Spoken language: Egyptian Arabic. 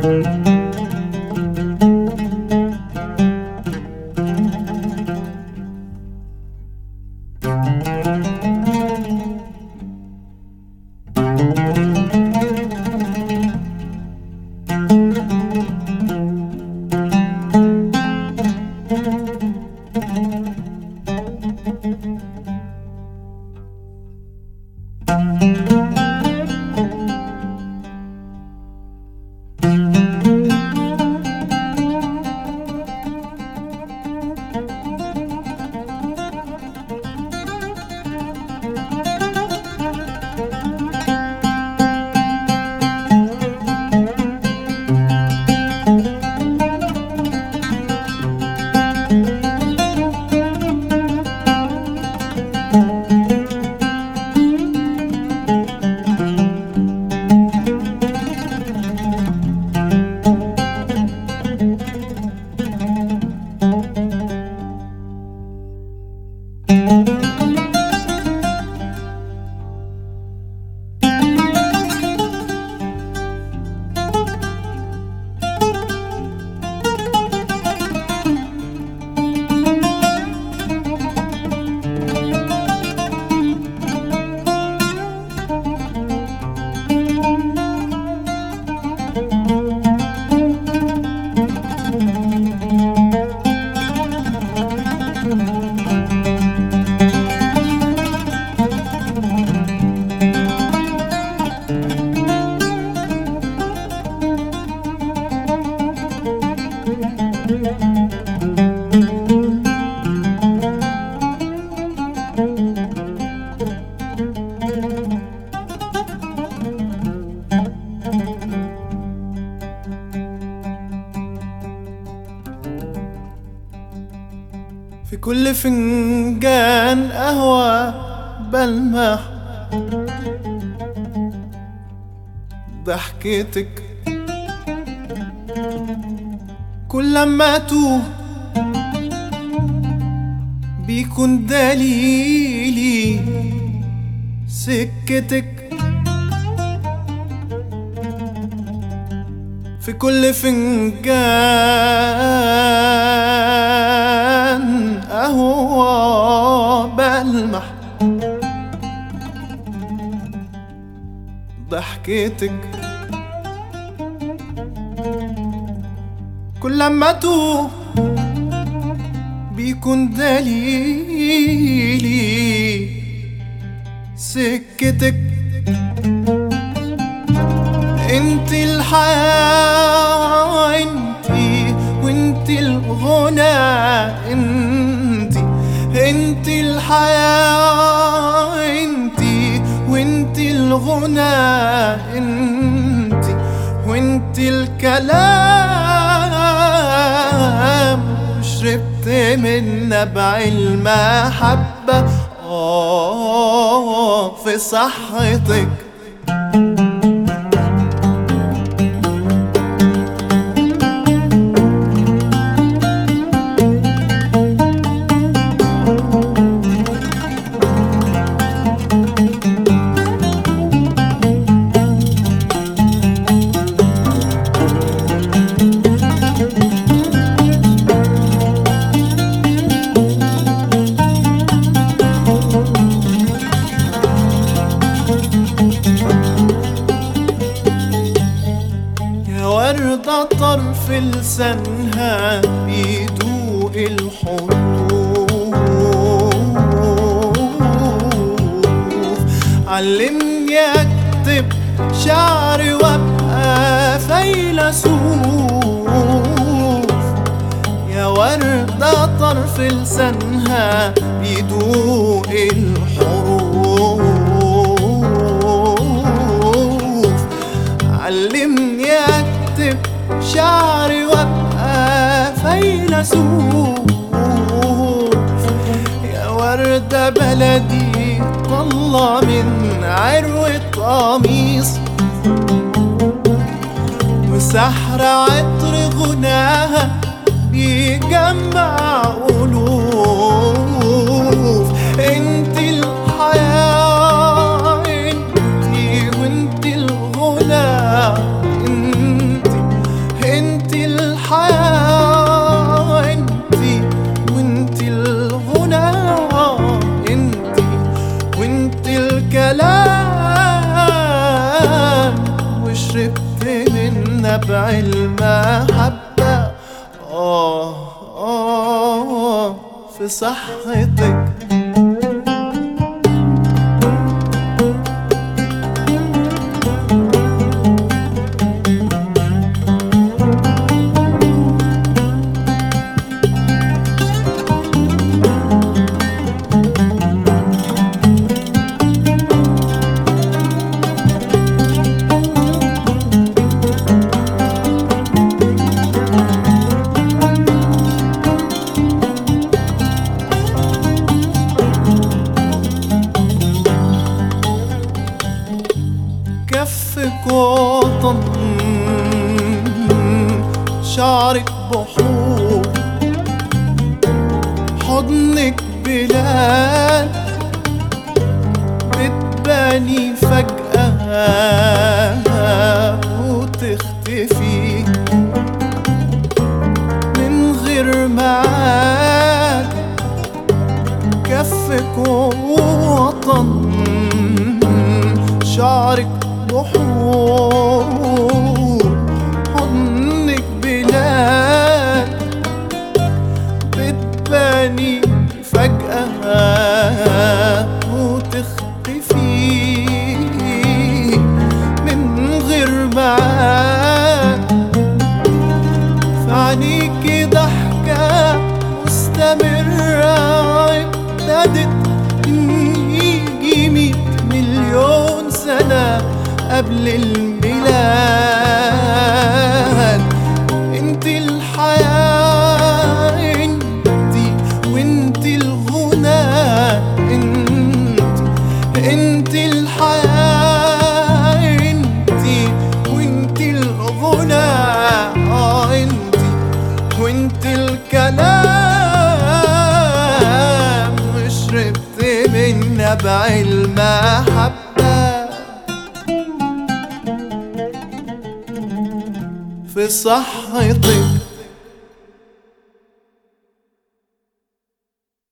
في كل فنجان قهوة بلمح ضحكتك كل لما اتوه بيكون دليلي سكتك في كل فنجان قهوة بلمح ضحكتك كل لما اتوه بيكون دليلي سكتك انت الحياة انت وانت الغنى انت انت الحياة انت وانت الغنى انت وانت الكلام شربت من نبع المحبة آه في صحتك يا وردة طرف لسانها بيدوق الحروف علمني اكتب شعري وابقى فيلسوف يا وردة طرف لسانها بيدوق الحروف علمني اكتب شعري وابقى فيلسوف يا وردة بلدي طلع من عروة قميص وسحر عطر غناها بيجمع ألوف انت الحياة انت وانت الغنى انت نبع المحبة آه آه في صحتك كفك وطن شعرك بحور حضنك بلاد بتباني فجأة وتختفي من غير معاد كفك وطن شعرك بحور حضنك بلاد بتباني فجأة وتختفي من غير معاد في عينيكي ضحكة مستمرة ابتدت يجي مية مليون سنة قبل الميلاد انت الحياة انت وانت الغنى انت انت الحياة انت وانت الغنى اه انت وانت الكلام وشربت من نبع المحبة في صحتك